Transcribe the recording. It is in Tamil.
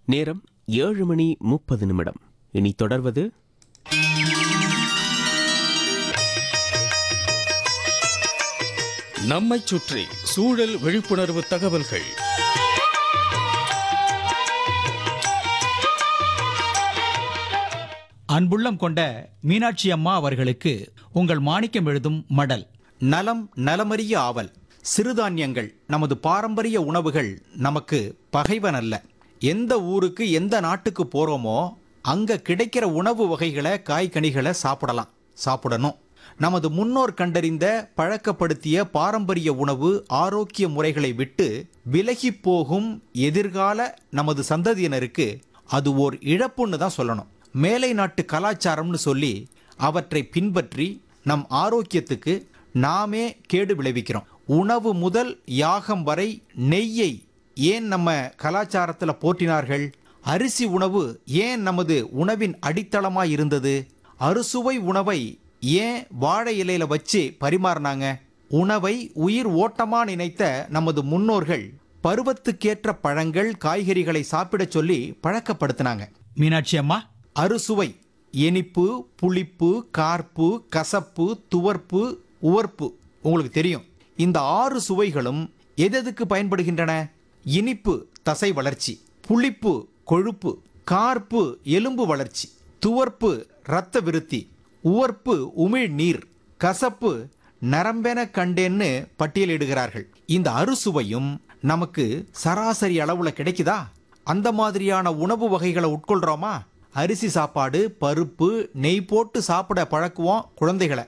நேரம் ஏழு மணி முப்பது நிமிடம் இனி தொடர்வது நம்மைச் சுற்றி சூழல் விழிப்புணர்வு தகவல்கள் அன்புள்ளம் கொண்ட மீனாட்சி அம்மா அவர்களுக்கு உங்கள் மாணிக்கம் எழுதும் மடல் நலம் நலமறிய ஆவல் சிறுதானியங்கள் நமது பாரம்பரிய உணவுகள் நமக்கு பகைவன் அல்ல எந்த ஊருக்கு எந்த நாட்டுக்கு போறோமோ அங்க கிடைக்கிற உணவு வகைகளை காய்கனிகளை சாப்பிடலாம் சாப்பிடணும் நமது முன்னோர் கண்டறிந்த பழக்கப்படுத்திய பாரம்பரிய உணவு ஆரோக்கிய முறைகளை விட்டு விலகி போகும் எதிர்கால நமது சந்ததியினருக்கு அது ஓர் இழப்புன்னு தான் சொல்லணும் மேலை நாட்டு கலாச்சாரம்னு சொல்லி அவற்றை பின்பற்றி நம் ஆரோக்கியத்துக்கு நாமே கேடு விளைவிக்கிறோம் உணவு முதல் யாகம் வரை நெய்யை ஏன் நம்ம கலாச்சாரத்தில் போற்றினார்கள் அரிசி உணவு ஏன் நமது உணவின் அடித்தளமாய் இருந்தது அறுசுவை உணவை ஏன் வாழை இலையில வச்சு பரிமாறினாங்க உணவை உயிர் ஓட்டமா நினைத்த நமது முன்னோர்கள் பருவத்துக்கேற்ற பழங்கள் காய்கறிகளை சாப்பிடச் சொல்லி பழக்கப்படுத்தினாங்க மீனாட்சி அம்மா அறுசுவை இனிப்பு புளிப்பு கார்ப்பு கசப்பு துவர்ப்பு உவர்ப்பு உங்களுக்கு தெரியும் இந்த ஆறு சுவைகளும் எதெதுக்கு பயன்படுகின்றன இனிப்பு தசை வளர்ச்சி புளிப்பு கொழுப்பு கார்ப்பு எலும்பு வளர்ச்சி துவர்ப்பு இரத்த விருத்தி உவர்ப்பு உமிழ் நீர் கசப்பு நரம்பென கண்டேன்னு பட்டியலிடுகிறார்கள் இந்த அறுசுவையும் நமக்கு சராசரி அளவுல கிடைக்குதா அந்த மாதிரியான உணவு வகைகளை உட்கொள்றோமா அரிசி சாப்பாடு பருப்பு நெய் போட்டு சாப்பிட பழக்குவோம் குழந்தைகளை